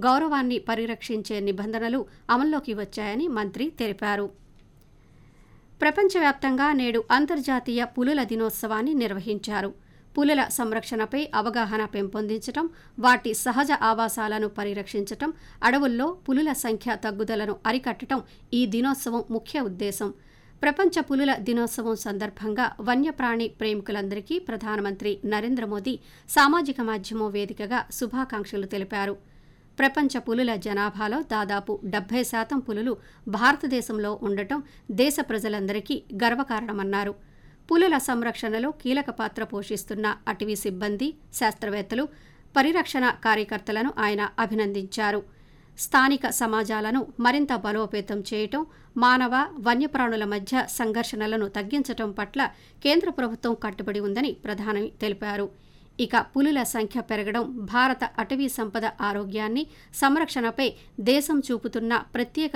గౌరవాన్ని పరిరక్షించే నిబంధనలు అమల్లోకి వచ్చాయని మంత్రి తెలిపారు ప్రపంచవ్యాప్తంగా నేడు అంతర్జాతీయ పులుల దినోత్సవాన్ని నిర్వహించారు పులుల సంరక్షణపై అవగాహన పెంపొందించటం వాటి సహజ ఆవాసాలను పరిరక్షించటం అడవుల్లో పులుల సంఖ్య తగ్గుదలను అరికట్టడం ఈ దినోత్సవం ముఖ్య ఉద్దేశం ప్రపంచ పులుల దినోత్సవం సందర్భంగా వన్యప్రాణి ప్రేమికులందరికీ ప్రధానమంత్రి నరేంద్ర మోదీ సామాజిక మాధ్యమం వేదికగా శుభాకాంక్షలు తెలిపారు ప్రపంచ పులుల జనాభాలో దాదాపు డెబ్బై శాతం పులులు భారతదేశంలో ఉండటం దేశ ప్రజలందరికీ గర్వకారణమన్నారు పులుల సంరక్షణలో కీలక పాత్ర పోషిస్తున్న అటవీ సిబ్బంది శాస్త్రవేత్తలు పరిరక్షణ కార్యకర్తలను ఆయన అభినందించారు స్థానిక సమాజాలను మరింత బలోపేతం చేయటం మానవ వన్యప్రాణుల మధ్య సంఘర్షణలను తగ్గించటం పట్ల కేంద్ర ప్రభుత్వం కట్టుబడి ఉందని ప్రధాని తెలిపారు ఇక పులుల సంఖ్య పెరగడం భారత అటవీ సంపద ఆరోగ్యాన్ని సంరక్షణపై దేశం చూపుతున్న ప్రత్యేక